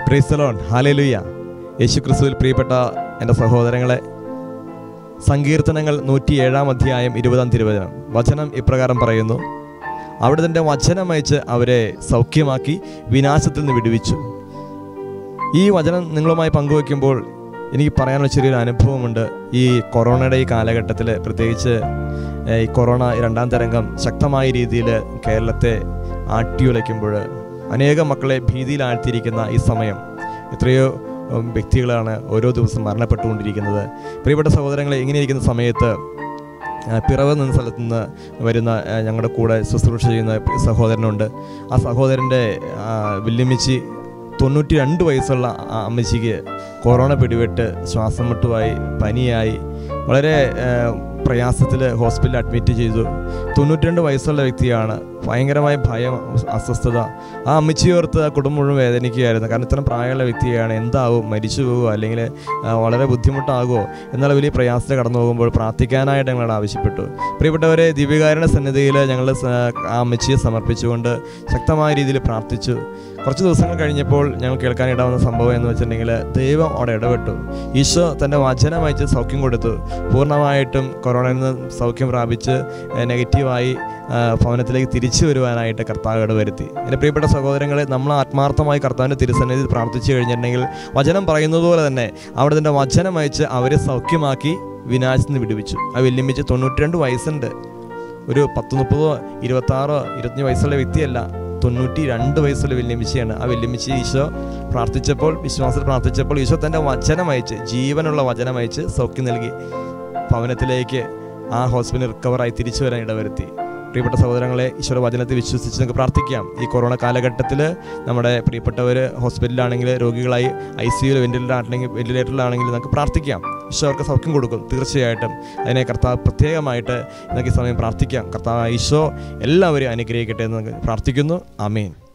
ക്രൈസ്തലോൺ hallelujah യേശു ക്രിസ്തുവിൽ പ്രിയപ്പെട്ട എൻ്റെ സഹോദരങ്ങളെ സങ്കീർത്തനങ്ങൾ നൂറ്റി ഏഴാം അധ്യായം ഇരുപതാം തിരുവചനം വചനം ഇപ്രകാരം പറയുന്നു അവിടെ തൻ്റെ വചനം അയച്ച് അവരെ സൗഖ്യമാക്കി വിനാശത്തിൽ നിന്ന് വിടുവിച്ചു ഈ വചനം നിങ്ങളുമായി പങ്കുവയ്ക്കുമ്പോൾ എനിക്ക് പറയാനുള്ള ചെറിയൊരു അനുഭവമുണ്ട് ഈ കൊറോണയുടെ ഈ കാലഘട്ടത്തിൽ പ്രത്യേകിച്ച് ഏഹ്, ഈ കൊറോണ രണ്ടാം തരംഗം ശക്തമായ രീതിയിൽ കേരളത്തെ ആട്ടിയുലയ്ക്കുമ്പോൾ അനേകം മക്കളെ ഭീതിയിലാഴ്ത്തിയിരിക്കുന്ന ഈ സമയം എത്രയോ ഉം, വ്യക്തികളാണ് ഓരോ ദിവസം മരണപ്പെട്ടുകൊണ്ടിരിക്കുന്നത് പ്രിയപ്പെട്ട സഹോദരങ്ങളെ ഇങ്ങനെ ഇരിക്കുന്ന സമയത്ത് ആ, പിറവ് എന്ന സ്ഥലത്ത് നിന്ന് വരുന്ന ആ, ഞങ്ങളുടെ കൂടെ ശുശ്രൂഷ ചെയ്യുന്ന സഹോദരനുണ്ട് ആ സഹോദരൻ്റെ ആ, വല്യമ്മച്ചി തൊണ്ണൂറ്റി രണ്ട് വയസ്സുള്ള ആ അമ്മച്ചിക്ക് കൊറോണ പിടിപെട്ട് ശ്വാസം മുട്ടുമായി പനിയായി വളരെ പ്രയാസത്തിൽ ഹോസ്പിറ്റലിൽ അഡ്മിറ്റ് ചെയ്തു തൊണ്ണൂറ്റി രണ്ട് വയസ്സുള്ള വ്യക്തിയാണ് ഭയങ്കരമായ ഭയം അസ്വസ്ഥത ആ അമ്മച്ചിയോർത്ത് ആ കുടുംബം മുഴുവൻ വേദനിക്കുകയായിരുന്നു കാരണം ഇത്രയും പ്രായമുള്ള വ്യക്തിയാണ് എന്താവും മരിച്ചു പോകുമോ അല്ലെങ്കിൽ ആ, വളരെ ബുദ്ധിമുട്ടാകുമോ എന്നുള്ള വലിയ പ്രയാസത്തിൽ കടന്നു പോകുമ്പോൾ പ്രാർത്ഥിക്കാനായിട്ട് ഞങ്ങളോട് ആവശ്യപ്പെട്ടു പ്രിയപ്പെട്ടവരെ ദിവ്യകാരുടെ സന്നിധിയിൽ ഞങ്ങൾ സ- ആ അമ്മച്ചിയെ സമർപ്പിച്ചുകൊണ്ട് ശക്തമായ രീതിയിൽ പ്രാർത്ഥിച്ചു കുറച്ച് ദിവസങ്ങൾ കഴിഞ്ഞപ്പോൾ ഞങ്ങൾ കേൾക്കാനിടാവുന്ന സംഭവം എന്ന് വെച്ചിട്ടുണ്ടെങ്കിൽ ദൈവം അവിടെ ഇടപെട്ടു ഈശോ തൻ്റെ വചനം അയച്ച് സൗഖ്യം കൊടുത്തു പൂർണ്ണമായിട്ടും കൊറോണയിൽ നിന്ന് സൗഖ്യം പ്രാപിച്ച് ഏഹ്, നെഗറ്റീവായി ആ, ഭവനത്തിലേക്ക് തിരിച്ചു വരുവാനായിട്ട് കർത്താവ് ഇടവരുത്തി എൻ്റെ പ്രിയപ്പെട്ട സഹോദരങ്ങളെ നമ്മൾ ആത്മാർത്ഥമായി കർത്താവിൻ്റെ തിരുസന്നിധി പ്രാർത്ഥിച്ചു കഴിഞ്ഞിട്ടുണ്ടെങ്കിൽ വചനം പറയുന്നത് പോലെ തന്നെ അവിടെ തൻ്റെ വചനം അയച്ച് അവരെ സൗഖ്യമാക്കി വിനാശത്തിൽ നിന്ന് വിടുവിച്ചു ആ വെല്ലുമിച്ച് തൊണ്ണൂറ്റി രണ്ട് വയസ്സുണ്ട് ഒരു പത്ത് മുപ്പതോ ഇരുപത്താറോ ഇരുപത്തഞ്ച് വയസ്സുള്ള വ്യക്തിയല്ല തൊണ്ണൂറ്റി രണ്ട് വയസ്സുള്ള വെല്ലുമിച്ചിയാണ് ആ വെല്ലുമിച്ചി ഈശോ പ്രാർത്ഥിച്ചപ്പോൾ വിശ്വാസത്തിൽ പ്രാർത്ഥിച്ചപ്പോൾ ഈശോ തൻ്റെ വചനം അയച്ച് ജീവനുള്ള വചനം അയച്ച് സൗഖ്യം നൽകി ഭവനത്തിലേക്ക് ആ ഹോസ്പിറ്റൽ റിക്കവറായി തിരിച്ചു വരാൻ ഇടവരുത്തി പ്രിയപ്പെട്ട സഹോദരങ്ങളെ ഈശ്വര വചനത്തെ വിശ്വസിച്ച് നമുക്ക് പ്രാർത്ഥിക്കാം ഈ കൊറോണ കാലഘട്ടത്തിൽ നമ്മുടെ പ്രിയപ്പെട്ടവർ ഹോസ്പിറ്റലിലാണെങ്കിൽ രോഗികളായി ഐ സിയുയിൽ വെന്റിലേറ്ററിലാണെങ്കിൽ വെന്റിലേറ്ററിലാണെങ്കിൽ നമുക്ക് പ്രാർത്ഥിക്കാം ഈശോ അവർക്ക് സൗഖ്യം കൊടുക്കും തീർച്ചയായിട്ടും അതിനെ കർത്താവ് പ്രത്യേകമായിട്ട് നമുക്ക് ഈ സമയം പ്രാർത്ഥിക്കാം കർത്താവ് ഈശോ എല്ലാവരെയും അനുഗ്രഹിക്കട്ടെ എന്ന് നമുക്ക് പ്രാർത്ഥിക്കുന്നു ആമീൻ